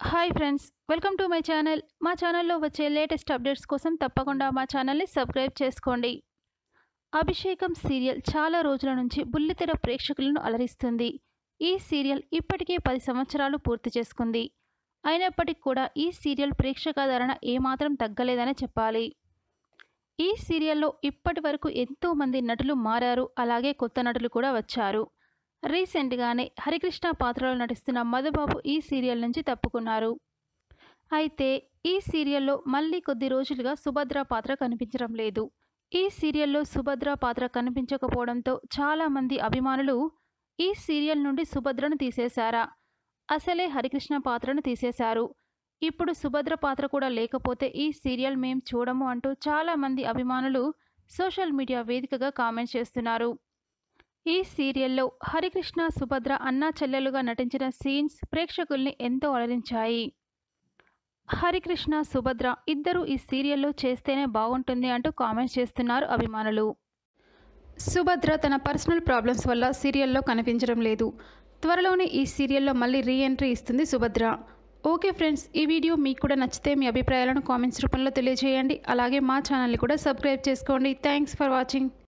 hi friends welcome to my channel మా ఛానల్లో వచ్చే లేటెస్ట్ అప్డేట్స్ కోసం తప్పకుండా మా ఛానల్ని సబ్స్క్రైబ్ చేసుకోండి అభిషేకం సీరియల్ చాలా రోజుల నుంచి బుల్లితెర ప్రేక్షకులను అలరిస్తుంది ఈ సీరియల్ ఇప్పటికే పది సంవత్సరాలు పూర్తి చేసుకుంది అయినప్పటికీ కూడా ఈ సీరియల్ ప్రేక్షకాదరణ ఏమాత్రం తగ్గలేదనే చెప్పాలి ఈ సీరియల్లో ఇప్పటి వరకు ఎంతోమంది నటులు మారారు అలాగే కొత్త నటులు కూడా వచ్చారు రీసెంట్గానే హరికృష్ణ పాత్రలో నటిస్తున్న మధుబాబు ఈ సీరియల్ నుంచి తప్పుకున్నారు అయితే ఈ సీరియల్లో మళ్ళీ కొద్ది రోజులుగా సుభద్ర పాత్ర కనిపించడం లేదు ఈ సీరియల్లో సుభద్ర పాత్ర కనిపించకపోవడంతో చాలామంది అభిమానులు ఈ సీరియల్ నుండి సుభద్రను తీసేశారా అసలే హరికృష్ణ పాత్రను తీసేశారు ఇప్పుడు సుభద్ర పాత్ర కూడా లేకపోతే ఈ సీరియల్ మేం చూడము అంటూ చాలామంది అభిమానులు సోషల్ మీడియా వేదికగా కామెంట్ చేస్తున్నారు ఈ సీరియల్లో హరికృష్ణ సుభద్ర అన్నా చెల్లెలుగా నటించిన సీన్స్ ప్రేక్షకుల్ని ఎంతో అలరించాయి హరికృష్ణ సుభద్ర ఇద్దరు ఈ సీరియల్లో చేస్తేనే బాగుంటుంది అంటూ కామెంట్స్ చేస్తున్నారు అభిమానులు సుభద్ర తన పర్సనల్ ప్రాబ్లమ్స్ వల్ల సీరియల్లో కనిపించడం లేదు త్వరలోనే ఈ సీరియల్లో మళ్ళీ రీ ఎంట్రీ ఇస్తుంది సుభద్ర ఓకే ఫ్రెండ్స్ ఈ వీడియో మీకు కూడా నచ్చితే మీ అభిప్రాయాలను కామెంట్స్ రూపంలో తెలియజేయండి అలాగే మా ఛానల్ని కూడా సబ్స్క్రైబ్ చేసుకోండి థ్యాంక్స్ ఫర్ వాచింగ్